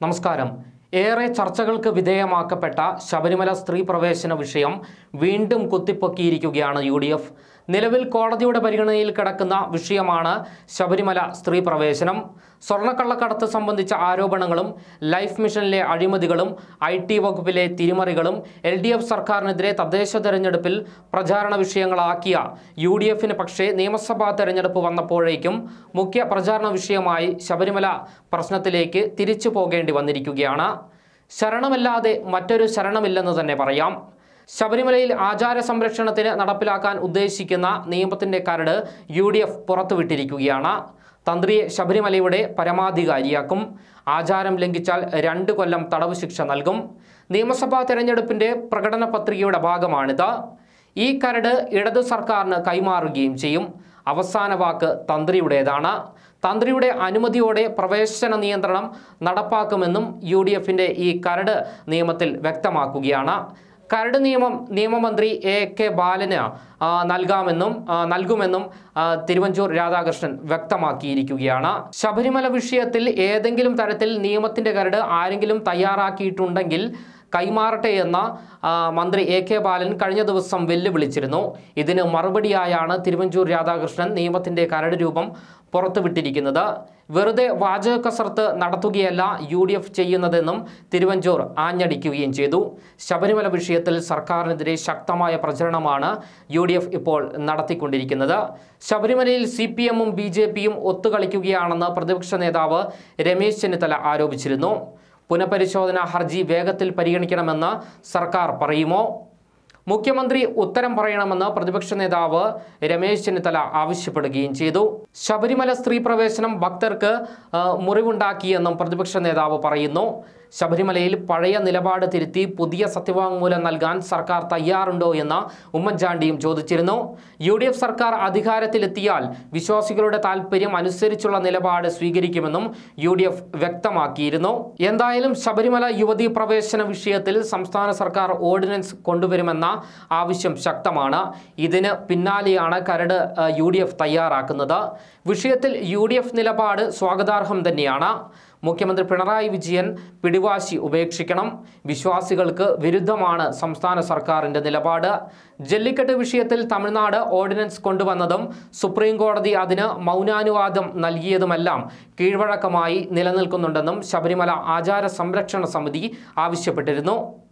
നമസ്കാരം ഏറെ ചർച്ചകൾക്ക് വിധേയമാക്കപ്പെട്ട ശബരിമല സ്ത്രീ പ്രവേശന വിഷയം വീണ്ടും കുത്തിപ്പൊക്കിയിരിക്കുകയാണ് യു ഡി എഫ് നിലവിൽ കോടതിയുടെ പരിഗണനയിൽ കിടക്കുന്ന വിഷയമാണ് ശബരിമല സ്ത്രീ പ്രവേശനം സ്വർണ്ണക്കള്ളക്കടത്ത് സംബന്ധിച്ച ആരോപണങ്ങളും ലൈഫ് മിഷനിലെ അഴിമതികളും ഐ ടി വകുപ്പിലെ തിരിമറികളും എൽ ഡി എഫ് സർക്കാരിനെതിരെ തദ്ദേശ തെരഞ്ഞെടുപ്പിൽ പ്രചാരണ വിഷയങ്ങളാക്കിയ യു ഡി എഫിന് പക്ഷേ നിയമസഭാ തെരഞ്ഞെടുപ്പ് വന്നപ്പോഴേക്കും മുഖ്യ പ്രചാരണ വിഷയമായി ശബരിമല പ്രശ്നത്തിലേക്ക് തിരിച്ചു പോകേണ്ടി വന്നിരിക്കുകയാണ് ശരണമല്ലാതെ മറ്റൊരു ശരണമില്ലെന്ന് തന്നെ പറയാം ശബരിമലയിൽ ആചാര സംരക്ഷണത്തിന് നടപ്പിലാക്കാൻ ഉദ്ദേശിക്കുന്ന നിയമത്തിന്റെ കരട് യു ഡി എഫ് പുറത്തുവിട്ടിരിക്കുകയാണ് തന്ത്രിയെ ശബരിമലയുടെ പരമാധികാരിയാക്കും ആചാരം ലംഘിച്ചാൽ രണ്ട് കൊല്ലം തടവ് ശിക്ഷ നൽകും നിയമസഭാ തെരഞ്ഞെടുപ്പിന്റെ പ്രകടന പത്രികയുടെ ഭാഗമാണിത് ഈ കരട് ഇടതു സർക്കാരിന് കൈമാറുകയും ചെയ്യും അവസാന വാക്ക് തന്ത്രിയുടേതാണ് തന്ത്രിയുടെ അനുമതിയോടെ പ്രവേശന നിയന്ത്രണം നടപ്പാക്കുമെന്നും യു ഡി എഫിൻ്റെ ഈ കരട് നിയമത്തിൽ വ്യക്തമാക്കുകയാണ് കരട് നിയമം നിയമമന്ത്രി എ കെ ബാലന് ആ, നൽകാമെന്നും ആ, നൽകുമെന്നും ആ, തിരുവഞ്ചൂർ രാധാകൃഷ്ണൻ വ്യക്തമാക്കിയിരിക്കുകയാണ് ശബരിമല വിഷയത്തിൽ ഏതെങ്കിലും തരത്തിൽ നിയമത്തിന്റെ കരട് ആരെങ്കിലും തയ്യാറാക്കിയിട്ടുണ്ടെങ്കിൽ കൈമാറട്ടെ എന്ന ആ, മന്ത്രി എ കെ ബാലൻ കഴിഞ്ഞ ദിവസം വെല്ലുവിളിച്ചിരുന്നു ഇതിന് മറുപടിയായാണ് തിരുവഞ്ചൂർ രാധാകൃഷ്ണൻ നിയമത്തിന്റെ കരട് രൂപം പുറത്തുവിട്ടിരിക്കുന്നത് വെറുതെ വാചക കസർത്ത് നടത്തുകയല്ല യു ഡി എഫ് ചെയ്യുന്നതെന്നും തിരുവഞ്ചൂർ ആഞ്ഞടിക്കുകയും ചെയ്തു ശബരിമല വിഷയത്തിൽ സർക്കാരിനെതിരെ ശക്തമായ പ്രചരണമാണ് യു ഡി എഫ് ഇപ്പോൾ നടത്തിക്കൊണ്ടിരിക്കുന്നത് ശബരിമലയിൽ സി പി എമ്മും ബി ജെ പിയും ഒത്തുകളിക്കുകയാണെന്ന് പ്രതിപക്ഷ നേതാവ് രമേശ് ചെന്നിത്തല ആരോപിച്ചിരുന്നു പുനഃപരിശോധന ഹർജി വേഗത്തിൽ പരിഗണിക്കണമെന്ന് സർക്കാർ പറയുമോ മുഖ്യമന്ത്രി ഉത്തരം പറയണമെന്ന് പ്രതിപക്ഷ നേതാവ് രമേശ് ചെന്നിത്തല ആവശ്യപ്പെടുകയും ചെയ്തു ശബരിമല സ്ത്രീ പ്രവേശനം ഭക്തർക്ക് ആ, മുറിവുണ്ടാക്കിയെന്നും പ്രതിപക്ഷ നേതാവ് പറയുന്നു ശബരിമലയിൽ പഴയ നിലപാട് തിരുത്തി പുതിയ സത്യവാങ്മൂലം നൽകാൻ സർക്കാർ തയ്യാറുണ്ടോ എന്ന് ഉമ്മൻചാണ്ടിയും ചോദിച്ചിരുന്നു യു ഡി എഫ് സർക്കാർ അധികാരത്തിലെത്തിയാൽ വിശ്വാസികളുടെ താൽപ്പര്യം അനുസരിച്ചുള്ള നിലപാട് സ്വീകരിക്കുമെന്നും യു ഡി എഫ് വ്യക്തമാക്കിയിരുന്നു എന്തായാലും ശബരിമല യുവതീ പ്രവേശന വിഷയത്തിൽ സംസ്ഥാന സർക്കാർ ഓർഡിനൻസ് കൊണ്ടുവരുമെന്ന ആവശ്യം ശക്തമാണ് ഇതിന് പിന്നാലെയാണ് കരട് ആ, യു ഡി എഫ് തയ്യാറാക്കുന്നത് വിഷയത്തിൽ യു ഡി എഫ് നിലപാട് സ്വാഗതാർഹം തന്നെയാണ് മുഖ്യമന്ത്രി പിണറായി വിജയൻ പിടിവാശി ഉപേക്ഷിക്കണം വിശ്വാസികൾക്ക് വിരുദ്ധമാണ് സംസ്ഥാന സർക്കാരിൻ്റെ നിലപാട് ജല്ലിക്കെട്ട് വിഷയത്തിൽ തമിഴ്നാട് ഓർഡിനൻസ് കൊണ്ടുവന്നതും സുപ്രീം കോടതി അതിന് മൗനാനുവാദം നൽകിയതുമെല്ലാം കീഴ്വഴക്കമായി നിലനിൽക്കുന്നുണ്ടെന്നും ശബരിമല ആചാര സംരക്ഷണ സമിതി ആവശ്യപ്പെട്ടിരുന്നു